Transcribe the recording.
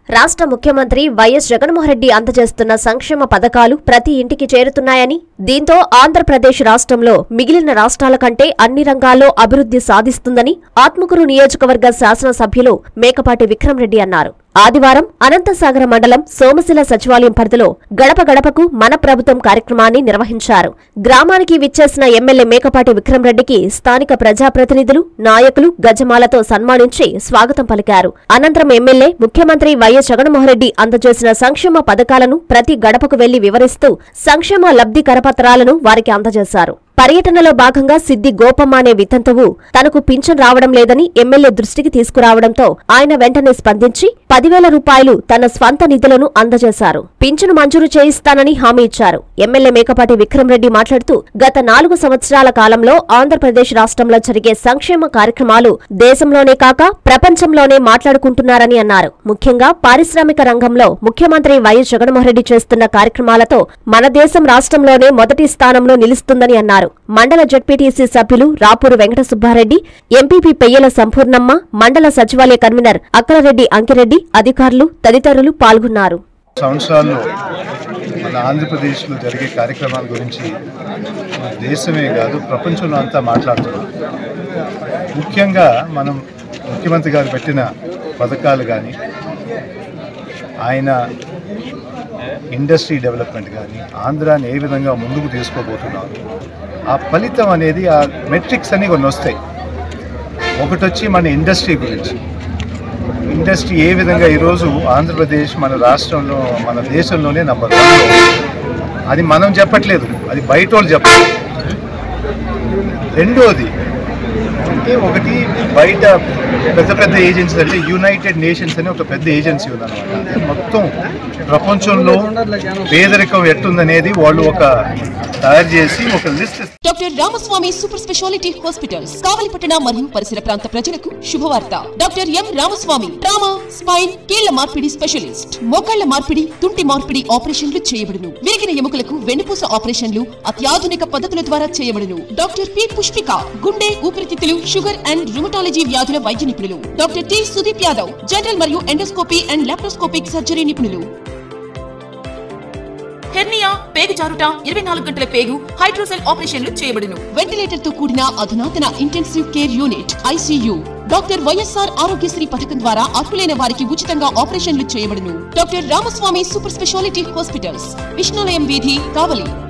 రాష్ట్ర ముఖ్యమంత్రి వైఎస్ జగన్మోహన్రెడ్డి అందజేస్తున్న సంక్షేమ పథకాలు ప్రతి ఇంటికి చేరుతున్నాయని దీంతో ఆంధ్రప్రదేశ్ రాష్ట్రంలో మిగిలిన రాష్ట్రాల కంటే అన్ని రంగాల్లో అభివృద్ధి సాధిస్తుందని ఆత్మకూరు నియోజకవర్గ శాసనసభ్యులు మేకపాటి విక్రమరెడ్డి అన్నారు ఆదివారం అనంతసాగర మండలం సోమశిల సచివాలయం పరిధిలో గడప గడపకు మన ప్రభుత్వం కార్యక్రమాన్ని నిర్వహించారు గ్రామానికి విచ్చేసిన ఎమ్మెల్యే మేకపాటి విక్రమరెడ్డికి స్థానిక ప్రజాప్రతినిధులు నాయకులు గజమాలతో సన్మానించి స్వాగతం పలికారు అనంతరం ఎమ్మెల్యే ముఖ్యమంత్రి వైఎస్ జగన్మోహన్రెడ్డి అందజేసిన సంక్షేమ పథకాలను ప్రతి గడపకు వెళ్లి వివరిస్తూ సంక్షేమ లబ్ధి కరపత్రాలను వారికి అందజేశారు పర్యటనలో భాగంగా సిద్ది గోపమ్మ అనే వితంతువు తనకు పింఛన్ రావడం లేదని ఎమ్మెల్యే దృష్టికి తీసుకురావడంతో ఆయన వెంటనే స్పందించి పదివేల రూపాయలు తన స్వంత నిధులను అందజేశారు పింఛను మంజూరు చేయిస్తానని హామీ ఇచ్చారు ఎమ్మెల్యే మేకపాటి విక్రమరెడ్డి మాట్లాడుతూ గత నాలుగు సంవత్సరాల కాలంలో ఆంధ్రప్రదేశ్ రాష్ట్రంలో జరిగే సంక్షేమ కార్యక్రమాలు దేశంలోనే కాక ప్రపంచంలోనే మాట్లాడుకుంటున్నారని అన్నారు ముఖ్యంగా పారిశ్రామిక రంగంలో ముఖ్యమంత్రి వైఎస్ జగన్మోహన్రెడ్డి చేస్తున్న కార్యక్రమాలతో మన దేశం రాష్ట్రంలోనే మొదటి స్థానంలో నిలుస్తుందని అన్నారు మండల జడ్పీటీసీ సభ్యులు రాపూరు వెంకట సుబ్బారెడ్డి ఎంపీపీ పెయ్యల సంపూర్ణమ్మ మండల సచివాలయ కన్వీనర్ అక్కలరెడ్డి అంకిరెడ్డి అధికారులు తదితరులు పాల్గొన్నారు సంవత్సరాల్లో మన ఆంధ్రప్రదేశ్లో జరిగే కార్యక్రమాల గురించి మన దేశమే కాదు ప్రపంచంలో అంతా మాట్లాడుతున్నాం ముఖ్యంగా మనం ముఖ్యమంత్రి గారు పెట్టిన పథకాలు కానీ ఆయన ఇండస్ట్రీ డెవలప్మెంట్ కానీ ఆంధ్రాని ఏ విధంగా ముందుకు తీసుకోబోతున్నారు ఆ ఫలితం అనేది ఆ మెట్రిక్స్ అని కొన్ని వస్తాయి ఒకటి వచ్చి మన ఇండస్ట్రీ గురించి ఇండస్ట్రీ ఏ విధంగా ఈరోజు ఆంధ్రప్రదేశ్ మన రాష్ట్రంలో మన దేశంలోనే నంబర్ వన్ అది మనం చెప్పట్లేదు అది బయట వాళ్ళు చెప్పాలి రెండోది అంటే ఒకటి బయట పెద్ద పెద్ద ఏజెన్సీస్ అంటే యునైటెడ్ నేషన్స్ అని ఒక పెద్ద ఏజెన్సీ ఉందన్నమాట అంటే మొత్తం ప్రపంచంలో పేదరికం ఎట్టుందనేది వాళ్ళు ఒక తయారు చేసి ఒక list doctor Ramaswamy super speciality hospitals కావలిపట్టణ మరియు పరిసర ప్రాంత ప్రజలకు శుభవార్త doctor M Ramaswamy trauma spine కీళ్ల మార్పిడి స్పెషలిస్ట్ మోకాళ్ల మార్పిడి తుంటి మార్పిడి ఆపరేషన్లు చేయబడును విరిగిన ఎముకలకు వెన్నుపూస ఆపరేషన్లు అత్యాధునిక పద్ధతుల ద్వారా చేయబడును డాక్టర్ పి పుష్పిక గుండె ఊపిరితిత్తులు షుగర్ అండ్ రుమటాలజీ వ్యాధుల వైద్య నిపుణులు doctor T Sudeep Yadav general మరియు ఎండోస్కోపీ అండ్ లాప్రోస్కోపిక్ సర్జరీ నిపుణులు హెర్నియా పేగు జారుట ఇరవై నాలుగు గంటల పేగు హైడ్రోసెల్ ఆపరేషన్లు చేయబడును వెంటిలేటర్ తో కూడిన అధునాతన intensive care unit ICU doctor YSR Aarogyasri పథకం ద్వారా అర్హులైన వారికి ఉచితంగా ఆపరేషన్లు చేయబడును doctor Ramaswamy super speciality hospitals Vishnulayam వీధి కావలి